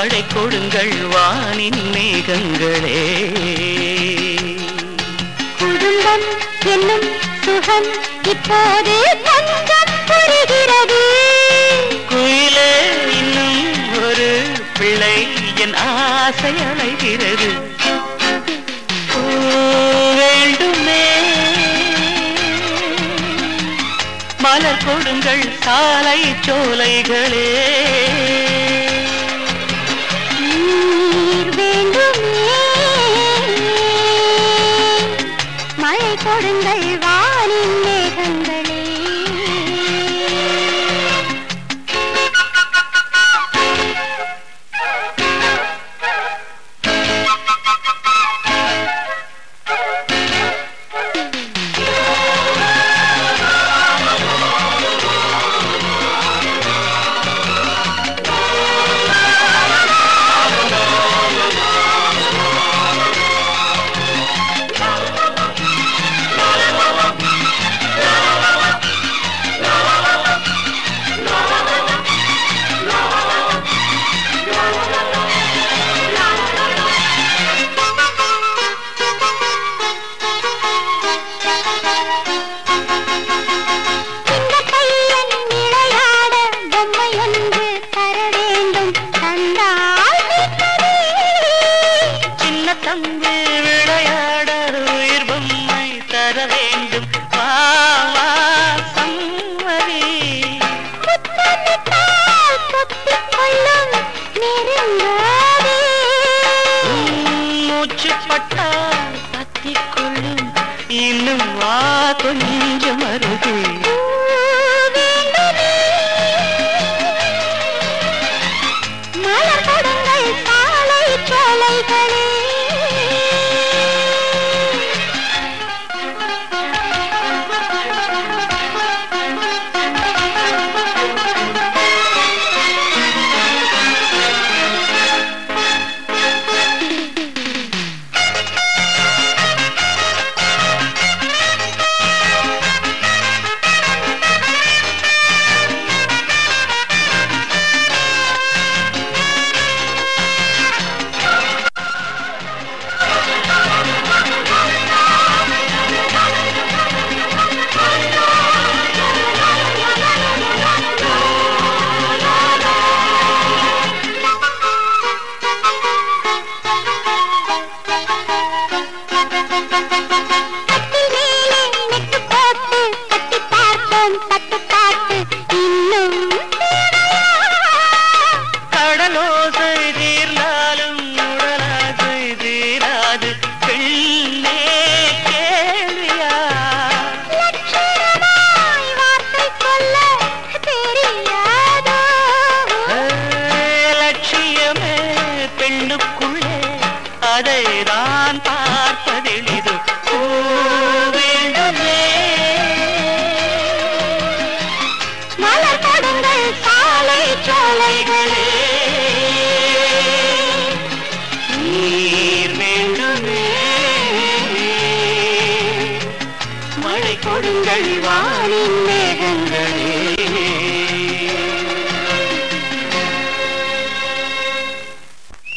மழை கொடுங்கள் வானின் மேகங்களே குடும்பம் என்னும் சுகம் இப்போது கொஞ்சம் புரிகிறது குயிலே இன்னும் ஒரு பிள்ளை என் ஆசை அலைகிறது பூ வேண்டுமே மலர் கொடுங்கள் சாலை சோலைகளே நீர் வேண்டுமே மழை கொடுங்கள் வானின் மேகங்களே இந்த பையன் விளையாட பொம்மை ஒன்று தர வேண்டும் தந்தால் மிக்கதே. சின்ன தம்பி விளையாட உயிர் பொம்மை தர வேண்டும் வா வா சம்மதி முத்தமிட்டால் தொத்திக் கொள்ளும் நெருங்காதே. மூச்சு பட்டா தத்திக் கொள்ளும் இன்னும் வா கொஞ்சம் அருகே பூ வேண்டுமே. மலர் கொடுங்கள் சாலை சோலைகளே கட்டில் மேலே நெட்டு போட்டு கட்டி பார்த்தோம் தட்டு பாட்டு இன்னும் தேவையா? கடலோசை தீர்ந்தாலும் உடலாசை தீராது பெண்ணே கேள்வியா லட்சணமாய் வார்த்தை சொல்ல தெரியாதோ? லட்சியமே பெண்ணுக்குள்ளே அதை நான் பார்ப்பதெளிது பூ வேண்டுமே மலர் கொடுங்கள் சாலை சோலைகளே நீர் வேண்டுமே மழை கொடுங்கள் வானின் மேகங்களே